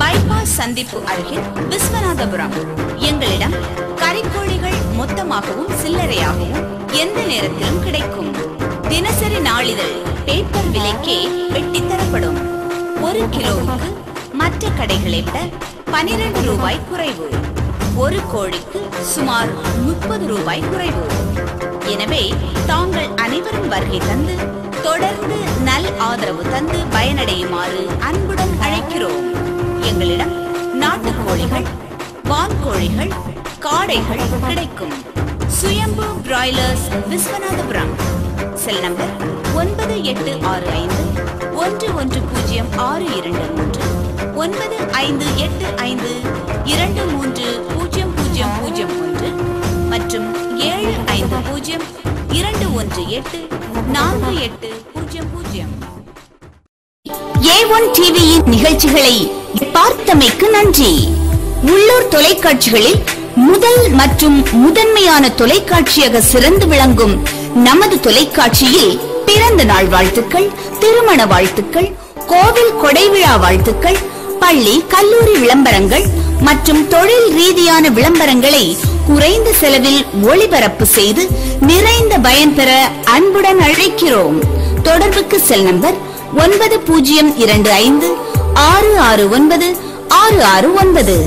bypass சந்திப்பு அருகில் விஸ்வநாதபுரம் எங்களிடம் கறிக்கோழிகள் மொத்தமாகவும் சில்லறையாகவும் எந்த நேரத்திலும் கிடைக்கும் தினசரி நாளிதழ் பேப்பர் விலைக்கே வெட்டித் தரப்படும் ஒரு கிலோவுக்கு மற்ற கடைகளை விட பனிரெண்டு ரூபாய் குறைவு ஒரு கோழிக்கு சுமார் முப்பது ரூபாய் குறைவு எனவே தாங்கள் அனைவரும் வருகை தந்து தொடர்ந்து நல் ஆதரவு தந்து பயனடையுமாறு அன்புடன் அழைக்கிறோம் எங்களிடம் நாட்டுக்கோழிகள் வான்கோழிகள் காடைகள் கிடைக்கும் சுயம்பு பிராய்லர்ஸ் விஸ்வநாதபுரம் செல் நம்பர் ஒன்பது எட்டு ஆறு ஐந்து ஒன்று ஒன்று பூஜ்ஜியம் ஆறு இரண்டு மூன்று ஒன்பது ஐந்து எட்டு ஐந்து இரண்டு மூன்று பூஜ்ஜியம் பூஜ்ஜியம் பூஜ்ஜியம் ஒன்று மற்றும் ஏழு ஐந்து பூஜ்ஜியம் இரண்டு ஒன்று எட்டு நான்கு எட்டு பூஜ்ஜியம் பூஜ்ஜியம் ஏ ஒன் டிவியின் நிகழ்ச்சிகளை பார்த்தமைக்கு நன்றி உள்ளூர் தொலைக்காட்சிகளில் முதல் மற்றும் முதன்மையான தொலைக்காட்சியாக சிறந்து விளங்கும் நமது தொலைக்காட்சியில் பிறந்த நாள் வாழ்த்துக்கள் திருமண வாழ்த்துக்கள் கோவில் கொடைவிழா வாழ்த்துக்கள் பள்ளி கல்லூரி விளம்பரங்கள் மற்றும் தொழில் ரீதியான விளம்பரங்களை குறைந்த செலவில் ஒளிபரப்பு செய்து நிறைந்த பயன் பெற அன்புடன் அழைக்கிறோம் தொடர்புக்கு செல் நம்பர் ஒன்பது பூஜ்ஜியம் இரண்டு ஐந்து ஆறு ஆறு ஒன்பது ஆறு ஆறு ஒன்பது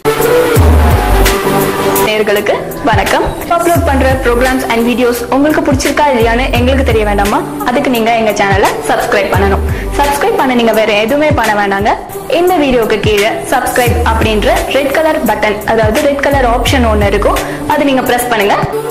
நேயர்களுக்கு வணக்கம் அப்லோட் பண்ற ப்ரோக்ராம்ஸ் அண்ட் வீடியோஸ் உங்களுக்கு பிடிச்சிருக்கா இல்லையான்னு எங்களுக்கு தெரிய வேண்டாமா அதுக்கு நீங்க எங்க சேனலை சப்ஸ்கிரைப் பண்ணணும் சப்ஸ்கிரைப் பண்ண நீங்க வேற எதுவுமே பண்ண வேண்டாங்க இந்த வீடியோக்கு கீழே சப்ஸ்கிரைப் அப்படின்ற ரெட் கலர் பட்டன் அதாவது ரெட் கலர் ஆப்ஷன் ஒன்று இருக்கும் அதை நீங்க பிரஸ் பண்ணுங்க